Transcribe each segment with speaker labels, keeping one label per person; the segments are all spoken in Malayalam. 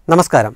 Speaker 1: നമസ്കാരം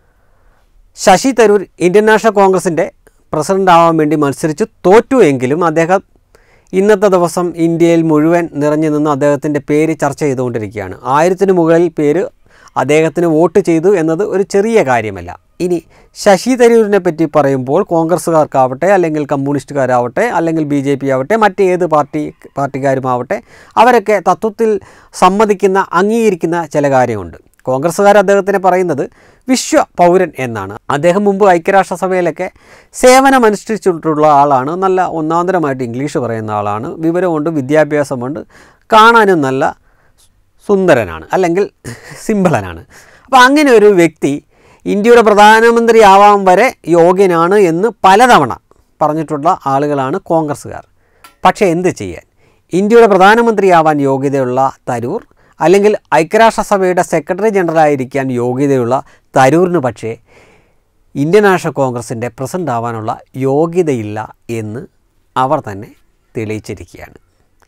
Speaker 1: ശശി തരൂർ ഇന്ത്യൻ നാഷണൽ കോൺഗ്രസിൻ്റെ പ്രസിഡന്റ് ആവാൻ വേണ്ടി മത്സരിച്ച് തോറ്റു എങ്കിലും അദ്ദേഹം ഇന്നത്തെ ദിവസം ഇന്ത്യയിൽ മുഴുവൻ നിറഞ്ഞു നിന്ന് അദ്ദേഹത്തിൻ്റെ പേര് ചർച്ച ചെയ്തുകൊണ്ടിരിക്കുകയാണ് ആയിരത്തിന് മുകളിൽ പേര് അദ്ദേഹത്തിന് വോട്ട് ചെയ്തു എന്നത് ഒരു ചെറിയ കാര്യമല്ല ഇനി ശശി തരൂരിനെ പറ്റി പറയുമ്പോൾ കോൺഗ്രസ്സുകാർക്കാവട്ടെ അല്ലെങ്കിൽ കമ്മ്യൂണിസ്റ്റുകാരാവട്ടെ അല്ലെങ്കിൽ ബി ജെ പി ആവട്ടെ മറ്റേത് പാർട്ടി പാർട്ടിക്കാരുമാവട്ടെ അവരൊക്കെ തത്വത്തിൽ സമ്മതിക്കുന്ന അംഗീകരിക്കുന്ന ചില കാര്യമുണ്ട് കോൺഗ്രസ്സുകാർ അദ്ദേഹത്തിനെ പറയുന്നത് വിശ്വ പൗരൻ എന്നാണ് അദ്ദേഹം മുമ്പ് ഐക്യരാഷ്ട്രസഭയിലൊക്കെ സേവനമനുഷ്ഠിച്ചിട്ടുള്ള ആളാണ് നല്ല ഒന്നാന്തരമായിട്ട് ഇംഗ്ലീഷ് പറയുന്ന ആളാണ് വിവരമുണ്ട് വിദ്യാഭ്യാസമുണ്ട് കാണാനും നല്ല സുന്ദരനാണ് അല്ലെങ്കിൽ സിംബളനാണ് അപ്പോൾ അങ്ങനെ ഒരു വ്യക്തി ഇന്ത്യയുടെ പ്രധാനമന്ത്രി ആവാൻ വരെ യോഗ്യനാണ് എന്ന് പലതവണ പറഞ്ഞിട്ടുള്ള ആളുകളാണ് കോൺഗ്രസ്സുകാർ പക്ഷേ എന്ത് ചെയ്യാൻ ഇന്ത്യയുടെ പ്രധാനമന്ത്രിയാവാൻ യോഗ്യതയുള്ള തരൂർ അല്ലെങ്കിൽ ഐക്യരാഷ്ട്രസഭയുടെ സെക്രട്ടറി ജനറൽ ആയിരിക്കാൻ യോഗ്യതയുള്ള തരൂരിന് പക്ഷേ ഇന്ത്യൻ നാഷണൽ കോൺഗ്രസിൻ്റെ പ്രസിഡന്റ് ആവാനുള്ള യോഗ്യതയില്ല എന്ന് അവർ തന്നെ തെളിയിച്ചിരിക്കുകയാണ്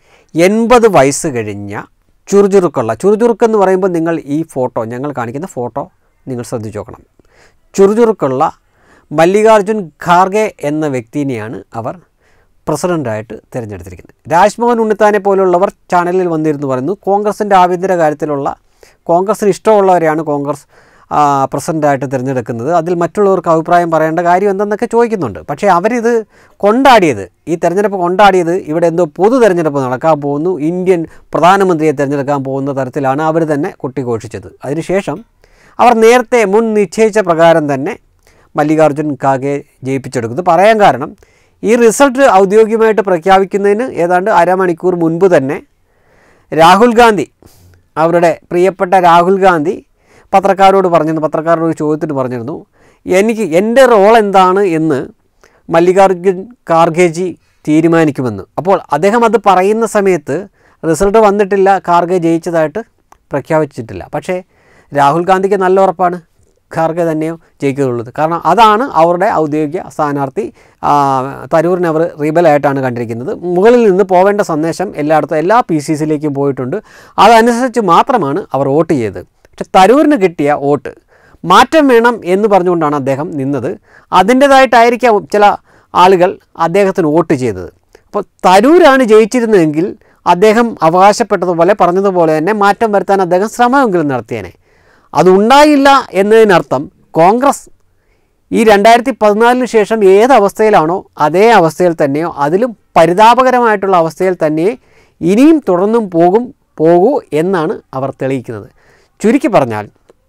Speaker 1: എൺപത് വയസ്സ് കഴിഞ്ഞ ചുറുചുറുക്കുള്ള ചുറുചുറുക്ക് എന്ന് പറയുമ്പോൾ നിങ്ങൾ ഈ ഫോട്ടോ ഞങ്ങൾ കാണിക്കുന്ന ഫോട്ടോ നിങ്ങൾ ശ്രദ്ധിച്ചു നോക്കണം ചുറുചുറുക്കുള്ള മല്ലികാർജുൻ ഖാർഗെ എന്ന വ്യക്തിനെയാണ് അവർ പ്രസിഡൻ്റായിട്ട് തിരഞ്ഞെടുത്തിരിക്കുന്നത് രാജ്മോഹൻ ഉണ്ണിത്താനെ പോലുള്ളവർ ചാനലിൽ വന്നിരുന്നു പറയുന്നു കോൺഗ്രസിൻ്റെ ആഭ്യന്തര കാര്യത്തിലുള്ള കോൺഗ്രസിന് ഇഷ്ടമുള്ളവരെയാണ് കോൺഗ്രസ് ആ, പ്രസിഡൻ്റായിട്ട് തിരഞ്ഞെടുക്കുന്നത് അതിൽ മറ്റുള്ളവർക്ക് അഭിപ്രായം പറയേണ്ട കാര്യം എന്തെന്നൊക്കെ ചോദിക്കുന്നുണ്ട് പക്ഷേ അവരിത് കൊണ്ടാടിയത് ഈ തെരഞ്ഞെടുപ്പ് കൊണ്ടാടിയത് ഇവിടെ എന്തോ പൊതു തെരഞ്ഞെടുപ്പ് നടക്കാൻ പോകുന്നു ഇന്ത്യൻ പ്രധാനമന്ത്രിയെ തിരഞ്ഞെടുക്കാൻ പോകുന്ന തരത്തിലാണ് അവർ തന്നെ കൊട്ടിഘോഷിച്ചത് അതിനുശേഷം അവർ നേരത്തെ മുൻ നിശ്ചയിച്ച പ്രകാരം തന്നെ മല്ലികാർജുൻ ഖാർഗെ ജയിപ്പിച്ചെടുക്കുന്നത് പറയാൻ കാരണം ഈ റിസൾട്ട് ഔദ്യോഗികമായിട്ട് പ്രഖ്യാപിക്കുന്നതിന് ഏതാണ്ട് അരമണിക്കൂർ മുൻപ് തന്നെ രാഹുൽ ഗാന്ധി അവരുടെ പ്രിയപ്പെട്ട രാഹുൽ ഗാന്ധി പത്രക്കാരോട് പറഞ്ഞിരുന്നു പത്രക്കാരോട് ഒരു ചോദ്യത്തിന് പറഞ്ഞിരുന്നു എനിക്ക് എൻ്റെ റോൾ എന്താണ് എന്ന് മല്ലികാർജുൻ ഖാർഗെജി തീരുമാനിക്കുമെന്ന് അപ്പോൾ അദ്ദേഹം അത് പറയുന്ന സമയത്ത് റിസൾട്ട് വന്നിട്ടില്ല ഖാർഗെ ജയിച്ചതായിട്ട് പ്രഖ്യാപിച്ചിട്ടില്ല പക്ഷേ രാഹുൽ ഗാന്ധിക്ക് നല്ല ഉറപ്പാണ് ഖാർഗെ തന്നെയോ ജയിക്കുകയുള്ളത് കാരണം അതാണ് അവരുടെ ഔദ്യോഗിക സ്ഥാനാർത്ഥി ആ, തരൂരിനെ അവർ റിബലായിട്ടാണ് കണ്ടിരിക്കുന്നത് മുകളിൽ നിന്ന് പോവേണ്ട സന്ദേശം എല്ലായിടത്തും എല്ലാ പി സി സിയിലേക്കും പോയിട്ടുണ്ട് അതനുസരിച്ച് മാത്രമാണ് അവർ വോട്ട് ചെയ്തത് പക്ഷെ തരൂരിന് കിട്ടിയ വോട്ട് മാറ്റം വേണം എന്ന് പറഞ്ഞുകൊണ്ടാണ് അദ്ദേഹം നിന്നത് അതിൻ്റേതായിട്ടായിരിക്കാം ചില ആളുകൾ അദ്ദേഹത്തിന് വോട്ട് ചെയ്തത് അപ്പോൾ തരൂരാണ് ജയിച്ചിരുന്നതെങ്കിൽ അദ്ദേഹം അവകാശപ്പെട്ടതുപോലെ പറഞ്ഞതുപോലെ തന്നെ മാറ്റം വരുത്താൻ അദ്ദേഹം ശ്രമമെങ്കിലും നടത്തിയേനെ അതുണ്ടായില്ല എന്നതിനർത്ഥം കോൺഗ്രസ് ഈ രണ്ടായിരത്തി പതിനാലിന് ശേഷം ഏത് അവസ്ഥയിലാണോ അതേ അവസ്ഥയിൽ തന്നെയോ അതിലും പരിതാപകരമായിട്ടുള്ള അവസ്ഥയിൽ തന്നെ ഇനിയും തുടർന്നും പോകും പോകൂ എന്നാണ് അവർ തെളിയിക്കുന്നത് ചുരുക്കി പറഞ്ഞാൽ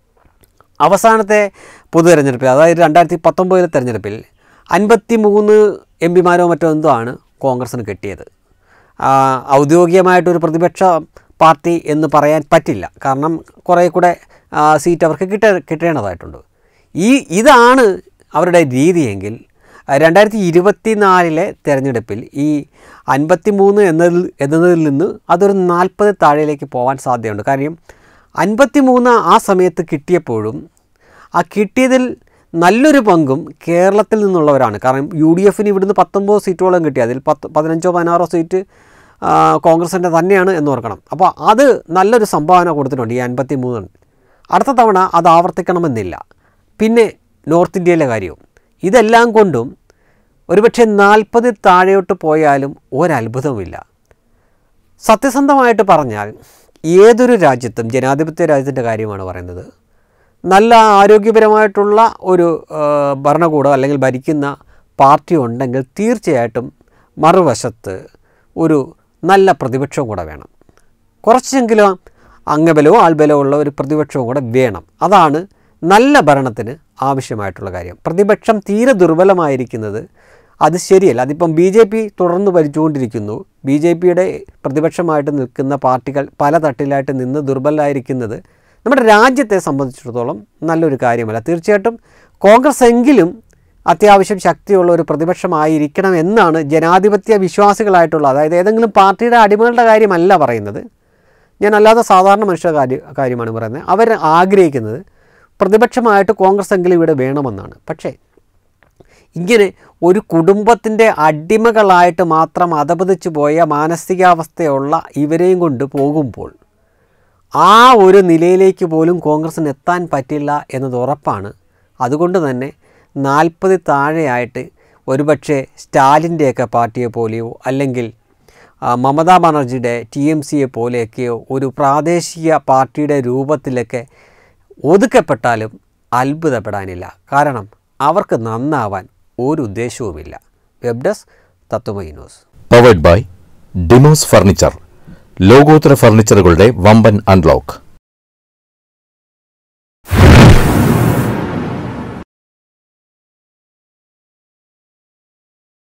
Speaker 1: അവസാനത്തെ പൊതു തെരഞ്ഞെടുപ്പിൽ അതായത് രണ്ടായിരത്തി പത്തൊമ്പതിലെ തെരഞ്ഞെടുപ്പിൽ അൻപത്തി മൂന്ന് എം പിമാരോ മറ്റോ എന്തോ ആണ് കോൺഗ്രസ്സിന് കിട്ടിയത് ആ, ഔദ്യോഗികമായിട്ടൊരു പ്രതിപക്ഷ പാർട്ടി എന്ന് പറയാൻ പറ്റില്ല കാരണം കുറേ കൂടെ ആ, സീറ്റ് അവർക്ക് കിട്ട കിട്ടേണ്ടതായിട്ടുണ്ട് ഈ ഇതാണ് അവരുടെ രീതിയെങ്കിൽ രണ്ടായിരത്തി ഇരുപത്തി നാലിലെ തെരഞ്ഞെടുപ്പിൽ ഈ അൻപത്തി മൂന്ന് എന്നതിൽ എന്നതിൽ നിന്ന് അതൊരു നാൽപ്പത് താഴേലേക്ക് പോകാൻ സാധ്യതയുണ്ട് കാര്യം അൻപത്തി മൂന്ന് ആ സമയത്ത് കിട്ടിയപ്പോഴും ആ കിട്ടിയതിൽ നല്ലൊരു പങ്കും കേരളത്തിൽ നിന്നുള്ളവരാണ് കാരണം യു ഡി എഫിന് ഇവിടുന്ന് പത്തൊമ്പത് സീറ്റോളം കിട്ടി അതിൽ പത്ത് പതിനഞ്ചോ പതിനാറോ സീറ്റ് ആ, കോൺഗ്രസിൻ്റെ തന്നെയാണ് എന്ന് ഓർക്കണം അപ്പോൾ അത് നല്ലൊരു സംഭാവന കൊടുത്തിട്ടുണ്ട് ഈ അൻപത്തി മൂന്ന് അടുത്ത തവണ അത് ആവർത്തിക്കണമെന്നില്ല പിന്നെ നോർത്ത് ഇന്ത്യയിലെ കാര്യവും ഇതെല്ലാം കൊണ്ടും ഒരുപക്ഷെ നാൽപ്പത് താഴെയോട്ട് പോയാലും ഒരത്ഭുതവുമില്ല സത്യസന്ധമായിട്ട് പറഞ്ഞാൽ ഏതൊരു രാജ്യത്തും ജനാധിപത്യ രാജ്യത്തിൻ്റെ കാര്യമാണ് പറയുന്നത് നല്ല ആരോഗ്യപരമായിട്ടുള്ള ഒരു ആ, ഭരണകൂടം അല്ലെങ്കിൽ ഭരിക്കുന്ന പാർട്ടി ഉണ്ടെങ്കിൽ തീർച്ചയായിട്ടും മറുവശത്ത് ഒരു നല്ല പ്രതിപക്ഷവും കൂടെ വേണം കുറച്ചെങ്കിലും അംഗബലവും ആൾബലവും ഉള്ള ഒരു പ്രതിപക്ഷവും കൂടെ വേണം അതാണ് നല്ല ഭരണത്തിന് ആവശ്യമായിട്ടുള്ള കാര്യം പ്രതിപക്ഷം തീരെ ദുർബലമായിരിക്കുന്നത് അത് ശരിയല്ല അതിപ്പം ബി ജെ പി തുടർന്ന് ഭരിച്ചുകൊണ്ടിരിക്കുന്നു ബി ജെ പിയുടെ പ്രതിപക്ഷമായിട്ട് നിൽക്കുന്ന പാർട്ടികൾ പല തട്ടിലായിട്ട് നിന്ന് ദുർബലരായിരിക്കുന്നത് നമ്മുടെ രാജ്യത്തെ സംബന്ധിച്ചിടത്തോളം നല്ലൊരു കാര്യമല്ല തീർച്ചയായിട്ടും കോൺഗ്രസ് എങ്കിലും അത്യാവശ്യം ശക്തിയുള്ള ഒരു പ്രതിപക്ഷമായിരിക്കണം എന്നാണ് ജനാധിപത്യ വിശ്വാസികളായിട്ടുള്ള അതായത് ഏതെങ്കിലും പാർട്ടിയുടെ അടിമകളുടെ കാര്യമല്ല പറയുന്നത് ഞാൻ അല്ലാതെ സാധാരണ മനുഷ്യ കാര്യ കാര്യമാണ് പറയുന്നത് അവർ ആഗ്രഹിക്കുന്നത് പ്രതിപക്ഷമായിട്ട് കോൺഗ്രസ് എങ്കിലും ഇവിടെ വേണമെന്നാണ് പക്ഷേ ഇങ്ങനെ ഒരു കുടുംബത്തിൻ്റെ അടിമകളായിട്ട് മാത്രം അധപതിച്ചു പോയ മാനസികാവസ്ഥയുള്ള ഇവരെയും കൊണ്ട് പോകുമ്പോൾ ആ ഒരു നിലയിലേക്ക് പോലും കോൺഗ്രസ്സിന് എത്താൻ പറ്റില്ല എന്നത് ഉറപ്പാണ് അതുകൊണ്ട് തന്നെ നാൽപ്പത് താഴെയായിട്ട് ഒരുപക്ഷെ സ്റ്റാലിൻ്റെയൊക്കെ പാർട്ടിയെ പോലെയോ അല്ലെങ്കിൽ ആ, മമതാ ബാനർജിയുടെ ടി എം സിയെ പോലെയൊക്കെയോ ഒരു പ്രാദേശിക പാർട്ടിയുടെ രൂപത്തിലൊക്കെ ഒതുക്കപ്പെട്ടാലും അത്ഭുതപ്പെടാനില്ല കാരണം അവർക്ക് നന്നാവാൻ ഒരു ഉദ്ദേശവുമില്ല web desk Tatwamayi news
Speaker 2: powered by Dimos furniture ലോകോത്തര ഫർണിച്ചറുകളുടെ വമ്പൻ അൺലോക്ക്